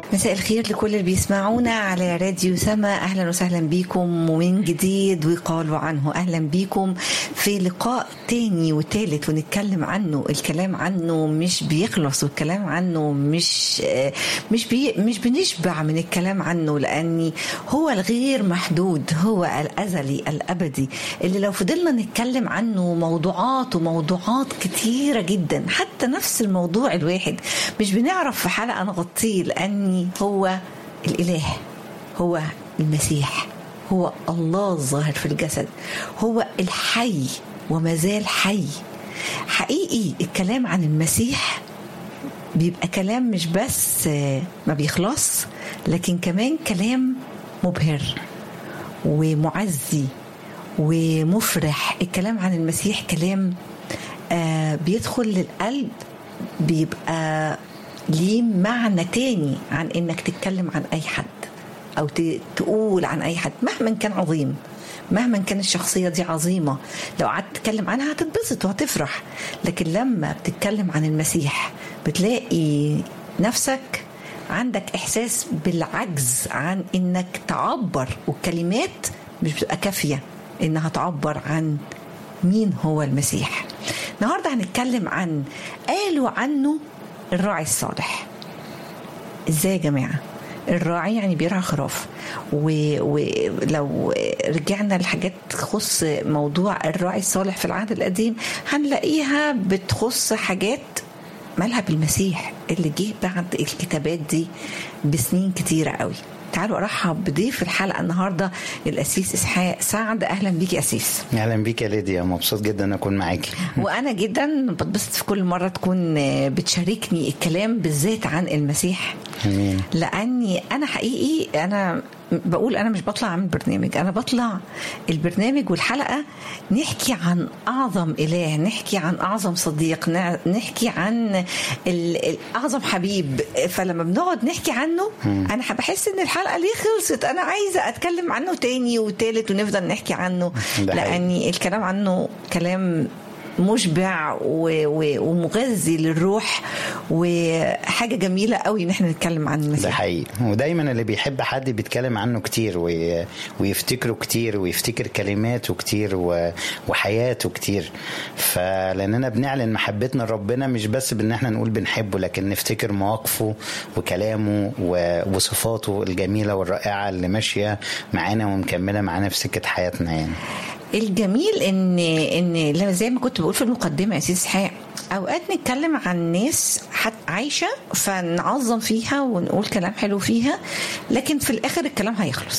مساء الخير لكل اللي بيسمعونا على راديو سما اهلا وسهلا بيكم ومن جديد وقالوا عنه اهلا بيكم في لقاء تاني وتالت ونتكلم عنه الكلام عنه مش بيخلص والكلام عنه مش مش بي مش بنشبع من الكلام عنه لاني هو الغير محدود هو الازلي الابدي اللي لو فضلنا نتكلم عنه موضوعات وموضوعات كتيره جدا حتى نفس الموضوع الواحد مش بنعرف في حلقه نغطيه لاني هو الاله هو المسيح هو الله الظاهر في الجسد هو الحي وما زال حي حقيقي الكلام عن المسيح بيبقى كلام مش بس ما بيخلص لكن كمان كلام مبهر ومعزي ومفرح الكلام عن المسيح كلام آه بيدخل للقلب بيبقى ليه معنى تاني عن انك تتكلم عن اي حد او تقول عن اي حد مهما كان عظيم مهما كان الشخصية دي عظيمة لو قعدت تتكلم عنها هتتبسط وهتفرح لكن لما بتتكلم عن المسيح بتلاقي نفسك عندك إحساس بالعجز عن إنك تعبر والكلمات مش بتبقى كافية إنها تعبر عن مين هو المسيح النهاردة هنتكلم عن قالوا عنه الراعي الصالح ازاي يا جماعه الراعي يعني بيرعى خراف ولو رجعنا لحاجات تخص موضوع الراعي الصالح في العهد القديم هنلاقيها بتخص حاجات مالها بالمسيح اللي جه بعد الكتابات دي بسنين كتيرة قوي تعالوا ارحب بضيف الحلقه النهارده الاسيس اسحاق سعد اهلا بيك يا اسيس اهلا بيك يا ليديا مبسوط جدا ان اكون معاكي وانا جدا بتبسط في كل مره تكون بتشاركني الكلام بالذات عن المسيح امين لاني انا حقيقي انا بقول انا مش بطلع اعمل برنامج انا بطلع البرنامج والحلقه نحكي عن اعظم اله نحكي عن اعظم صديق نحكي عن اعظم حبيب فلما بنقعد نحكي عنه انا بحس ان الحلقه ليه خلصت انا عايزه اتكلم عنه تاني وتالت ونفضل نحكي عنه لاني الكلام عنه كلام مشبع ومغذي للروح وحاجه جميله قوي ان احنا نتكلم عن المسيح ده حقيقي ودايما اللي بيحب حد بيتكلم عنه كتير ويفتكره كتير ويفتكر كلماته كتير وحياته كتير فلاننا بنعلن محبتنا لربنا مش بس بان احنا نقول بنحبه لكن نفتكر مواقفه وكلامه وصفاته الجميله والرائعه اللي ماشيه معانا ومكمله معانا في سكه حياتنا يعني الجميل ان ان زي ما كنت بقول في المقدمه يا سيدي اسحاق اوقات نتكلم عن ناس عايشه فنعظم فيها ونقول كلام حلو فيها لكن في الاخر الكلام هيخلص